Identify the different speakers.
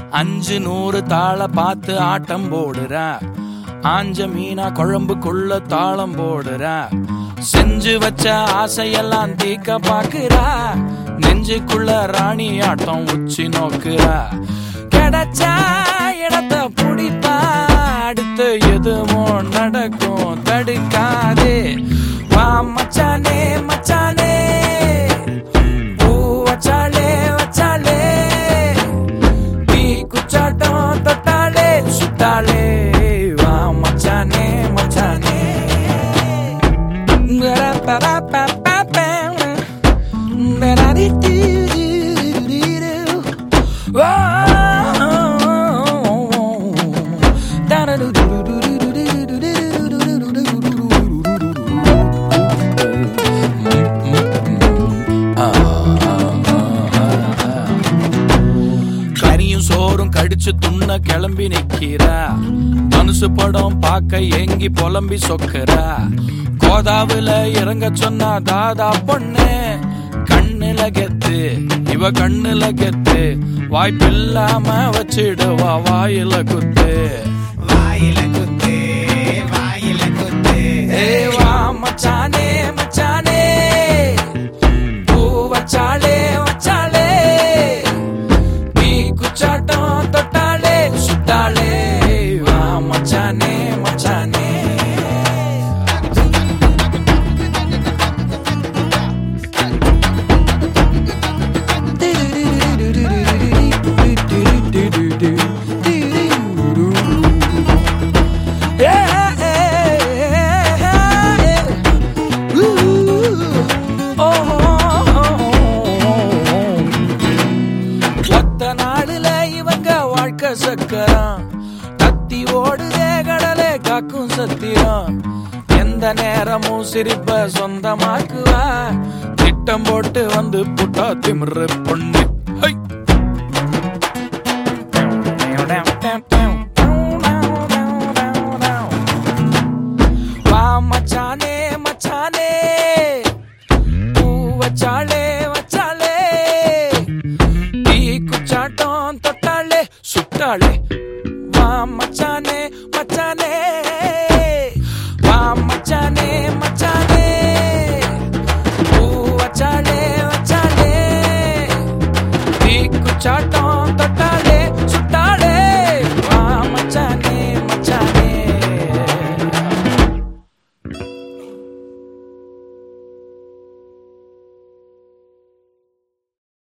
Speaker 1: அஞ்சு நூறு தாள பார்த்து ஆட்டம் போடுறா ஆஞ்ச மீனா குழம்புக்குள்ள தாளம் போடுறா செஞ்சு வச்ச ஆசையெல்லாம் தீக்க பாக்குறா நெஞ்சுக்குள்ள ராணி ஆட்டம் உச்சி நோக்குறா கிடைச்சா இடத்த புடிப்பா அடுத்து எதுவும் நடக்கும் தடுக்காதே வா மச்சானே மச்சானே பூ வச்சாலே வச்சாலே நீ குச்சாட்டம் தொட்டாலே சுட்டாலே வா மச்சானே மச்சானே கரியும் சோறும் கடிச்சு துண்ண கிளம்பி நிக்கிறா மனசு படம் பார்க்க ஏங்கி புலம்பி சொக்குறா கோதாவுல இறங்க சொன்னா தாதா பொண்ணு கண்ணுல கெத்து இவ கண்ணுல கெத்து வாய்ப்பில்லாம வச்சிடுவா வாயில குத்து
Speaker 2: வாயில குத்து வாயில குத்து
Speaker 1: ஏ வா மச்சானே மச்சானே பூ வச்சாலே வச்சாலே நீ குச்சாட்டம் தொட்டாலே சுட்டாலே வா மச்சானே மச்சானே ஒத்த நாடுல இவங்க வாழ்க்கை சக்கரம் கத்தி ஓடுதே கடலே காக்கும் சத்தியம் எந்த நேரமும் சிரிப்ப சொந்தமாக்குவா திட்டம் போட்டு வந்து புட்டா திமிரு பொண்ணு ஹை! வா மச்சானே மச்சானே பூ வச்சாலே வச்சாலே டீ குச்சாட்டம் தொட்டாலே சுட்டாலே